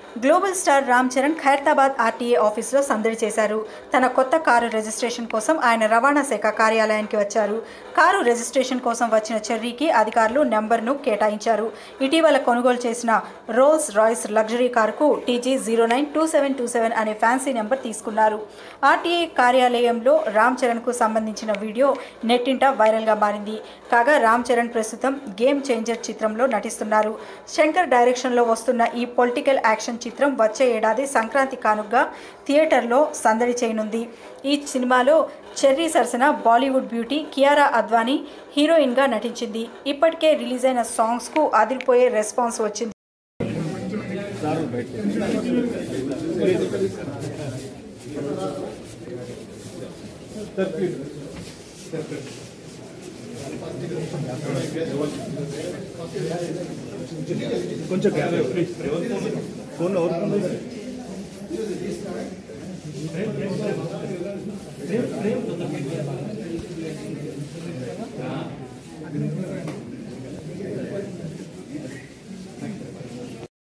global star Ram Charan Khairatabad RTA ఆఫీసులో సందడి చేశారు తన కొత్త కారు రిజిస్ట్రేషన్ కోసం ఆయన రవాణా శాఖ కార్యాలయానికి వచ్చారు కారు రిజిస్ట్రేషన్ కోసం వచ్చిన చెర్రీకి అధికారులు నెంబర్ను కేటాయించారు ఇటీవల కొనుగోలు చేసిన రోల్స్ రాయ్స్ లగ్జరీ కారుకు TG zero nine two seven two seven అనే ఫ్యాన్సీ నెంబర్ తీసుకున్నారు ఆర్టీఏ కార్యాలయంలో రామ్ చరణ్కు సంబంధించిన వీడియో నెట్టింట వైరల్గా మారింది కాగా రామ్ చరణ్ ప్రస్తుతం గేమ్ చేంజర్ చిత్రంలో నటిస్తున్నారు శంకర్ డైరెక్షన్లో వస్తున్న ఈ పొలిటికల్ యాక్షన్ చిత్రం వచ్చే ఏడాది సంక్రాంతి కానుగ్గా థియేటర్లో సందడి చేయనుంది ఈ సినిమాలో చెర్రీ సరసన బాలీవుడ్ బ్యూటీ కియారా అద్వానీ హీరోయిన్గా నటించింది ఇప్పటికే రిలీజ్ అయిన సాంగ్స్కు అదిరిపోయే రెస్పాన్స్ వచ్చింది కొంచెం గ్యాప్ ప్లీజ్ ఫోన్ ఎవరు ఫోన్